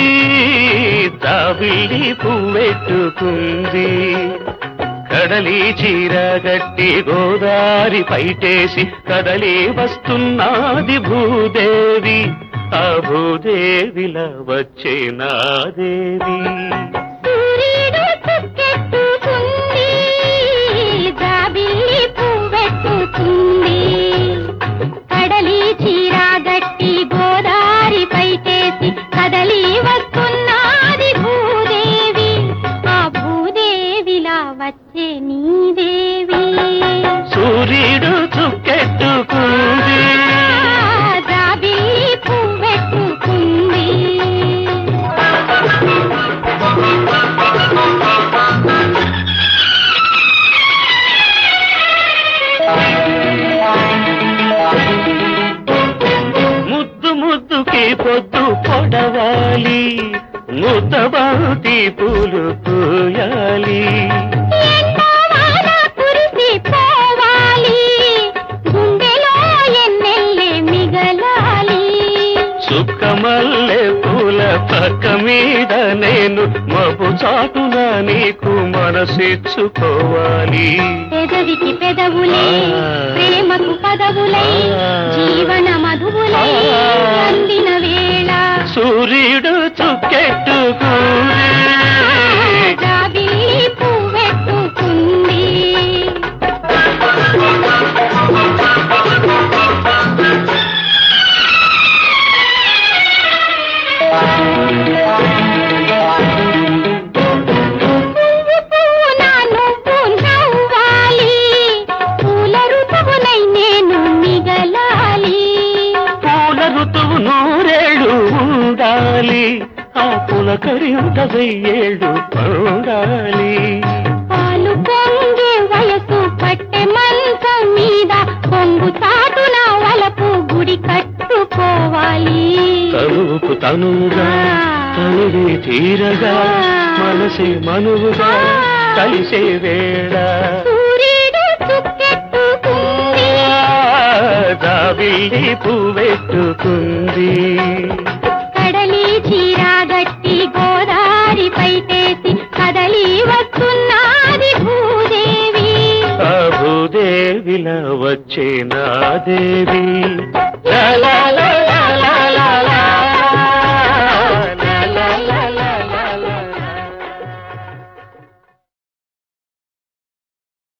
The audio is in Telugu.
జాబిల్లి పువ్వెట్టుకుంది కడలి చీర గట్టి గోదారి పైటేసి కదలి వస్తున్నాది భూదేవి ఆ భూదేవిలా వచ్చే నా దేవి సూర్యుడు చుక్కెట్టుకుంది జాబిల్లి పువ్వెట్టుకుంది కడలి చీర గట్టి గోదారి పైటేసి కదలి వస్తున్నాది భూదేవి ఆ భూదేవిలా వచ్చే నీ దేవి సూర్యుడు చుక్కెట్టుకుంది జాబిల్లి పువ్వెట్టుకుంది ముద్దు ముద్దుకి పొద్దు పొడవాలి ముద్దబాటి పూలు పూయాలి ఎండవాన కురిసిపోవాలి, గుండెలో ఎన్నెల్లే మిగలాలి. సుక్కమల్లె పూల పక్క మీద నేను మబ్బు చాటున నీకు మనసిచ్చుకోవాలి పెదవికి పెదవులై, ఆ. ప్రేమకు పదవులై, ఆ. జీవన మధువులై ఆ. అందిన వేళ సూర్యుడు చుక్కెట్టుకుంది జాబిల్లి పువ్వెట్టుకుంది. పువ్వు పువ్వున నువ్వు నవ్వాలి, పూల ఋతువునై నేను మిగలాలి పూల ఋతువు నూరేళ్ళు ఉండాలి ఆ పులకరింత వెయ్యేళ్ళు పండాలి పాలు పొంగే వయసు పట్టె మంచం మీద పొంగు చాటున వలపు గుడి కట్టుకోవాలి తనువుకు తనువుగా తనువి తీరగా మనసే మనువుగా కలిసే వేళ సూర్యుడు చుక్కెట్టుకుంది జాబిల్లి పువ్వెట్టుకుంది కడలి చీర గట్టి గోదారి పైటేసి కదలి వస్తున్నాది భూదేవి ఆ భూదేవిలా వచ్చే నా దేవి లా లా